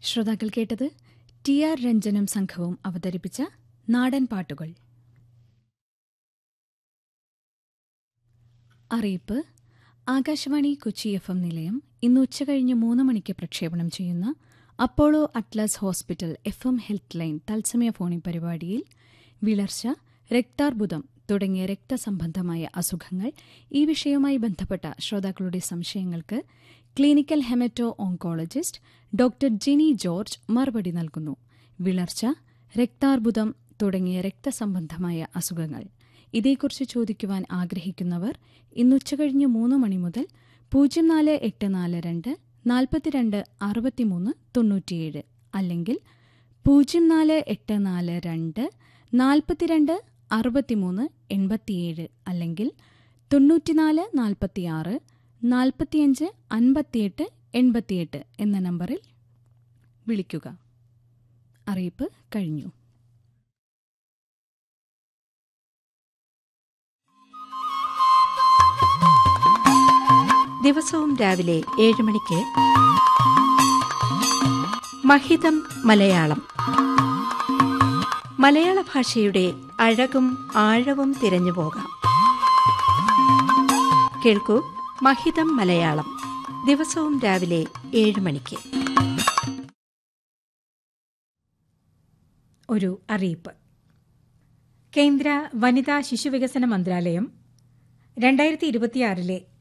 ശ്രോതാക്കൾ കേട്ടത് T R രഞ്ജനം സംഘവും അവതരിപ്പിച്ച നാടൻ പാട്ടുകൾ അറിയിപ്പ് ആകാശവാണി കൊച്ചി എഫ് എം നിലയം ഇന്ന് ഉച്ചകഴിഞ്ഞ് മൂന്ന് മണിക്ക് പ്രക്ഷേപണം ചെയ്യുന്ന Apollo Atlas hospital F M health line തത്സമയ ഫോണിൻ പരിപാടിയിൽ വിളർച്ച രക്താർബുദം തുടങ്ങിയ രക്തസംബന്ധമായ അസുഖങ്ങൾ ഈ വിഷയവുമായി ബന്ധപ്പെട്ട ശ്രോതാക്കളുടെ സംശയങ്ങൾക്ക് clinical hemato oncologist doctor Jini George മറുപടി നൽകുന്നു വിളർച്ച രക്താർബുദം തുടങ്ങിയ രക്തസംബന്ധമായ അസുഖങ്ങൾ ഇതേക്കുറിച്ച് ചോദിക്കുവാൻ ആഗ്രഹിക്കുന്നവർ ഇന്നുച്ചകഴിഞ്ഞ് മൂന്ന് മണി മുതൽ പൂജ്യം നാല് എട്ട് നാല് രണ്ട് നാൽപ്പത്തിരണ്ട് അറുപത്തിമൂന്ന് തൊണ്ണൂറ്റിയേഴ് അല്ലെങ്കിൽ പൂജ്യം നാല് എട്ട് നാല് രണ്ട് നാൽപ്പത്തിരണ്ട് അറുപത്തിമൂന്ന് എൺപത്തിയേഴ് അല്ലെങ്കിൽ തൊണ്ണൂറ്റിനാല് നാൽപ്പത്തിയാറ് നാൽപ്പത്തിയഞ്ച് അൻപത്തിയെട്ട് എൺപത്തിയെട്ട് എന്ന നമ്പറിൽ വിളിക്കുക അറിയിപ്പ് കഴിഞ്ഞു ദിവസവും രാവിലെ ഏഴ് മണിക്ക് മഹിതം മലയാളം മലയാള ഭാഷയുടെ അഴകും ആഴവും തിരഞ്ഞു പോകാം കേൾക്കൂ മഹിതം മലയാളം ദിവസവും രാവിലെ ഏഴ് മണിക്ക് ഒരു അറിയിപ്പ് കേന്ദ്ര വനിതാ ശിശുവികസന മന്ത്രാലയം രണ്ടായിരത്തി ഇരുപത്തിയാറിലെ